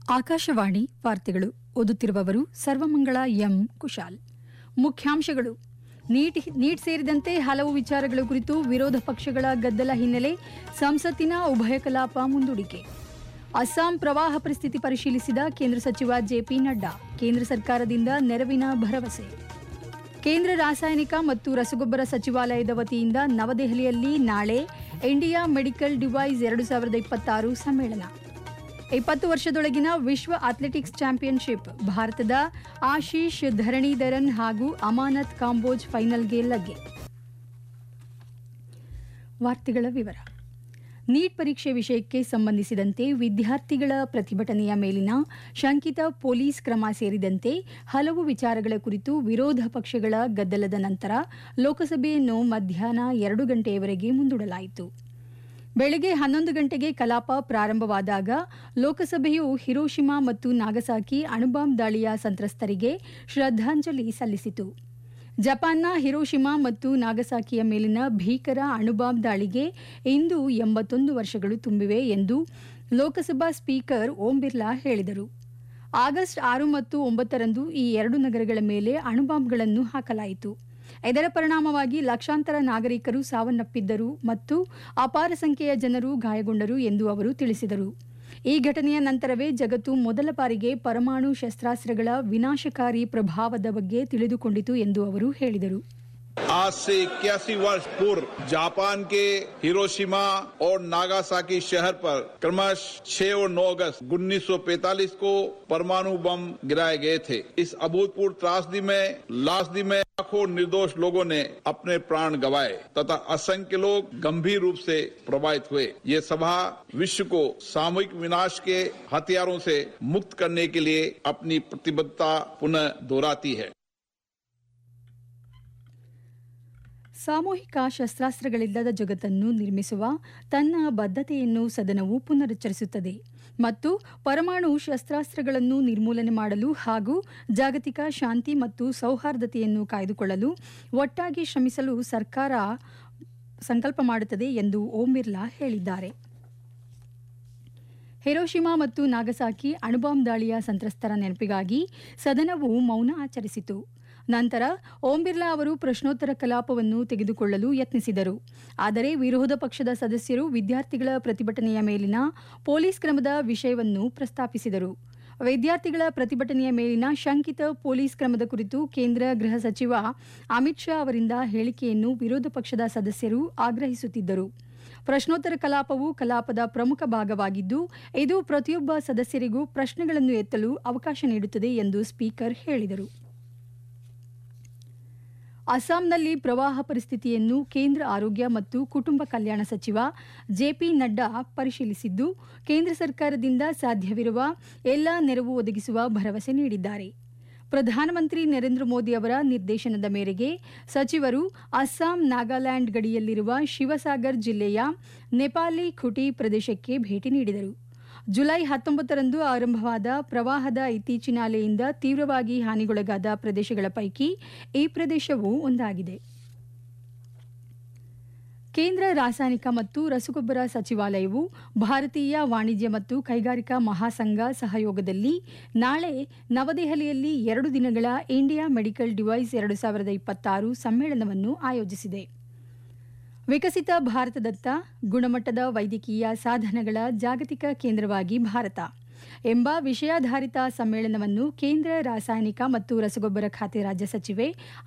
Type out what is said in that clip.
ಆಕಾಶವಾಣಿ ವಾರ್ತೆಗಳು ಓದುತ್ತಿರುವವರು ಸರ್ವಮಂಗಳ ಎಂ ಕುಶಾಲ್ ಮುಖ್ಯಾಂಶಗಳು ನೀಟ್ ನೀಟ್ ಸೇರಿದಂತೆ ಹಲವು ವಿಚಾರಗಳ ಕುರಿತು ವಿರೋಧ ಪಕ್ಷಗಳ ಗದ್ದಲ ಹಿನ್ನೆಲೆ ಸಂಸತ್ತಿನ ಉಭಯ ಕಲಾಪ ಮುಂದೂಡಿಕೆ ಅಸ್ಸಾಂ ಪ್ರವಾಹ ಪರಿಸ್ಥಿತಿ ಪರಿಶೀಲಿಸಿದ ಕೇಂದ್ರ ಸಚಿವ ಜೆಪಿ ನಡ್ಡಾ ಕೇಂದ್ರ ಸರ್ಕಾರದಿಂದ ನೆರವಿನ ಭರವಸೆ ಕೇಂದ್ರ ರಾಸಾಯನಿಕ ಮತ್ತು ರಸಗೊಬ್ಬರ ಸಚಿವಾಲಯದ ವತಿಯಿಂದ ನವದೆಹಲಿಯಲ್ಲಿ ನಾಳೆ ಇಂಡಿಯಾ ಮೆಡಿಕಲ್ ಡಿವೈಸ್ ಎರಡು ಸಾವಿರದ ಇಪ್ಪತ್ತಾರು ಸಮ್ಮೇಳನ ಇಪ್ಪತ್ತು ವರ್ಷದೊಳಗಿನ ವಿಶ್ವ ಅಥ್ಲೆಟಿಕ್ಸ್ ಚಾಂಪಿಯನ್ಶಿಪ್ ಭಾರತದ ಆಶೀಶ್ ಧರಣೀಧರನ್ ಹಾಗೂ ಅಮಾನತ್ ಕಾಂಬೋಜ್ ಫೈನಲ್ಗೆ ಲಗ್ಗೆ ವಾರ್ತೆಗಳ ವಿವರ ನೀಟ್ ಪರೀಕ್ಷೆ ವಿಷಯಕ್ಕೆ ಸಂಬಂಧಿಸಿದಂತೆ ವಿದ್ಯಾರ್ಥಿಗಳ ಪ್ರತಿಭಟನೆಯ ಮೇಲಿನ ಶಂಕಿತ ಪೊಲೀಸ್ ಕ್ರಮ ಸೇರಿದಂತೆ ಹಲವು ವಿಚಾರಗಳ ಕುರಿತು ವಿರೋಧ ಪಕ್ಷಗಳ ಗದ್ದಲದ ನಂತರ ಲೋಕಸಭೆಯನ್ನು ಮಧ್ಯಾಹ್ನ ಎರಡು ಗಂಟೆಯವರೆಗೆ ಮುಂದೂಡಲಾಯಿತು ಬೆಳಗ್ಗೆ ಹನ್ನೊಂದು ಗಂಟೆಗೆ ಕಲಾಪ ಪ್ರಾರಂಭವಾದಾಗ ಲೋಕಸಭೆಯು ಹಿರೋಶಿಮಾ ಮತ್ತು ನಾಗಸಾಕಿ ಅಣುಬಾಂಬ್ ದಾಳಿಯ ಸಂತ್ರಸ್ತರಿಗೆ ಶ್ರದ್ಧಾಂಜಲಿ ಸಲ್ಲಿಸಿತು ಜಪಾನ್ನ ಹಿರೋಶಿಮಾ ಮತ್ತು ನಾಗಸಾಕಿಯ ಮೇಲಿನ ಭೀಕರ ಅಣುಬಾಂಬ್ ದಾಳಿಗೆ ಇಂದು ಎಂಬತ್ತೊಂದು ವರ್ಷಗಳು ತುಂಬಿವೆ ಎಂದು ಲೋಕಸಭಾ ಸ್ಪೀಕರ್ ಓಂ ಬಿರ್ಲಾ ಹೇಳಿದರು ಆಗಸ್ಟ್ ಆರು ಮತ್ತು ಒಂಬತ್ತರಂದು ಈ ಎರಡು ನಗರಗಳ ಮೇಲೆ ಅಣುಬಾಂಬ್ಗಳನ್ನು ಹಾಕಲಾಯಿತು ಇದರ ಪರಿಣಾಮವಾಗಿ ಲಕ್ಷಾಂತರ ನಾಗರಿಕರು ಸಾವನ್ನಪ್ಪಿದ್ದರು ಮತ್ತು ಅಪಾರ ಸಂಖ್ಯೆಯ ಜನರು ಗಾಯಗೊಂಡರು ಎಂದು ಅವರು ತಿಳಿಸಿದರು ಈ ಘಟನೆಯ ನಂತರವೇ ಜಗತ್ತು ಮೊದಲ ಬಾರಿಗೆ ಪರಮಾಣು ಶಸ್ತ್ರಾಸ್ತ್ರಗಳ ವಿನಾಶಕಾರಿ ಪ್ರಭಾವದ ಬಗ್ಗೆ ತಿಳಿದುಕೊಂಡಿತು ಎಂದು ಅವರು ಹೇಳಿದರು आज से इक्यासी वर्ष पूर्व जापान के हिरोशिमा और नागासाकी शहर पर क्रमश 6 और 9 अगस्त 1945 को परमाणु बम गिराए गए थे इस अभूतपूर्व त्रासदी में लाशदी में लाखों निर्दोष लोगों ने अपने प्राण गंवाए तथा असंख्य लोग गंभीर रूप से प्रभावित हुए ये सभा विश्व को सामूहिक विनाश के हथियारों से मुक्त करने के लिए अपनी प्रतिबद्धता पुनः दोहराती है ಸಾಮೂಹಿಕ ಶಸ್ತ್ರಾಸ್ತ್ರಗಳಿಲ್ಲದ ಜಗತ್ತನ್ನು ನಿರ್ಮಿಸುವ ತನ್ನ ಬದ್ಧತೆಯನ್ನು ಸದನವು ಪುನರುಚ್ಚರಿಸುತ್ತದೆ ಮತ್ತು ಪರಮಾಣು ಶಸ್ತ್ರಾಸ್ತ್ರಗಳನ್ನು ನಿರ್ಮೂಲನೆ ಮಾಡಲು ಹಾಗೂ ಜಾಗತಿಕ ಶಾಂತಿ ಮತ್ತು ಸೌಹಾರ್ದತೆಯನ್ನು ಕಾಯ್ದುಕೊಳ್ಳಲು ಒಟ್ಟಾಗಿ ಶ್ರಮಿಸಲು ಸರ್ಕಾರ ಸಂಕಲ್ಪ ಮಾಡುತ್ತದೆ ಎಂದು ಓಂ ಬಿರ್ಲಾ ಹೇಳಿದ್ದಾರೆ ಹಿರೋಶಿಮಾ ಮತ್ತು ನಾಗಸಾಕಿ ಅಣುಬಾಂಬ್ ದಾಳಿಯ ಸಂತ್ರಸ್ತರ ನೆನಪಿಗಾಗಿ ಸದನವು ಮೌನ ಆಚರಿಸಿತು ನಂತರ ಓಂ ಬಿರ್ಲಾ ಅವರು ಪ್ರಶ್ನೋತ್ತರ ಕಲಾಪವನ್ನು ತೆಗೆದುಕೊಳ್ಳಲು ಯತ್ನಿಸಿದರು ಆದರೆ ವಿರೋಧ ಪಕ್ಷದ ಸದಸ್ಯರು ವಿದ್ಯಾರ್ಥಿಗಳ ಪ್ರತಿಭಟನೆಯ ಮೇಲಿನ ಪೊಲೀಸ್ ಕ್ರಮದ ವಿಷಯವನ್ನು ಪ್ರಸ್ತಾಪಿಸಿದರು ವಿದ್ಯಾರ್ಥಿಗಳ ಪ್ರತಿಭಟನೆಯ ಮೇಲಿನ ಶಂಕಿತ ಪೊಲೀಸ್ ಕ್ರಮದ ಕುರಿತು ಕೇಂದ್ರ ಗೃಹ ಸಚಿವ ಅಮಿತ್ ಶಾ ಅವರಿಂದ ಹೇಳಿಕೆಯನ್ನು ವಿರೋಧ ಪಕ್ಷದ ಸದಸ್ಯರು ಆಗ್ರಹಿಸುತ್ತಿದ್ದರು ಪ್ರಶ್ನೋತ್ತರ ಕಲಾಪವು ಕಲಾಪದ ಪ್ರಮುಖ ಭಾಗವಾಗಿದ್ದು ಇದು ಪ್ರತಿಯೊಬ್ಬ ಸದಸ್ಯರಿಗೂ ಪ್ರಶ್ನೆಗಳನ್ನು ಎತ್ತಲು ಅವಕಾಶ ನೀಡುತ್ತದೆ ಎಂದು ಸ್ಪೀಕರ್ ಹೇಳಿದರು ಅಸ್ಸಾಂನಲ್ಲಿ ಪ್ರವಾಹ ಪರಿಸ್ಥಿತಿಯನ್ನು ಕೇಂದ್ರ ಆರೋಗ್ಯ ಮತ್ತು ಕುಟುಂಬ ಕಲ್ಯಾಣ ಸಚಿವ ಜೆಪಿ ನಡ್ಡಾ ಪರಿಶೀಲಿಸಿದ್ದು ಕೇಂದ್ರ ಸರ್ಕಾರದಿಂದ ಸಾಧ್ಯವಿರುವ ಎಲ್ಲಾ ನೆರವು ಒದಗಿಸುವ ಭರವಸೆ ನೀಡಿದ್ದಾರೆ ಪ್ರಧಾನಮಂತ್ರಿ ನರೇಂದ್ರ ಮೋದಿ ಅವರ ನಿರ್ದೇಶನದ ಮೇರೆಗೆ ಸಚಿವರು ಅಸ್ಸಾಂ ನಾಗಾಲ್ಯಾಂಡ್ ಗಡಿಯಲ್ಲಿರುವ ಶಿವಸಾಗರ್ ಜಿಲ್ಲೆಯ ನೆಪಾಲಿ ಖುಟಿ ಪ್ರದೇಶಕ್ಕೆ ಭೇಟಿ ನೀಡಿದರು ಜುಲೈ ಹತ್ತೊಂಬತ್ತರಂದು ಆರಂಭವಾದ ಪ್ರವಾಹದ ಇತ್ತೀಚಿನ ಅಲೆಯಿಂದ ತೀವ್ರವಾಗಿ ಹಾನಿಗೊಳಗಾದ ಪ್ರದೇಶಗಳ ಪೈಕಿ ಈ ಪ್ರದೇಶವೂ ಒಂದಾಗಿದೆ ಕೇಂದ್ರ ರಾಸಾಯನಿಕ ಮತ್ತು ರಸಗೊಬ್ಬರ ಸಚಿವಾಲಯವು ಭಾರತೀಯ ವಾಣಿಜ್ಯ ಮತ್ತು ಕೈಗಾರಿಕಾ ಮಹಾಸಂಘ ಸಹಯೋಗದಲ್ಲಿ ನಾಳೆ ನವದೆಹಲಿಯಲ್ಲಿ ಎರಡು ದಿನಗಳ ಇಂಡಿಯಾ ಮೆಡಿಕಲ್ ಡಿವೈಸ್ ಎರಡು ಸಾವಿರದ ಇಪ್ಪತ್ತಾರು ಸಮ್ಮೇಳನವನ್ನು ಆಯೋಜಿಸಿದೆ ವಿಕಸಿತ ಭಾರತದತ್ತ ಗುಣಮಟ್ಟದ ವೈದ್ಯಕೀಯ ಸಾಧನಗಳ ಜಾಗತಿಕ ಕೇಂದ್ರವಾಗಿ ಭಾರತ ಎಂಬ ವಿಷಯಾಧಾರಿತ ಸಮ್ಮೇಳನವನ್ನು ಕೇಂದ್ರ ರಾಸಾಯನಿಕ ಮತ್ತು ರಸಗೊಬ್ಬರ ಖಾತೆ ರಾಜ್ಯ ಸಚಿವೆ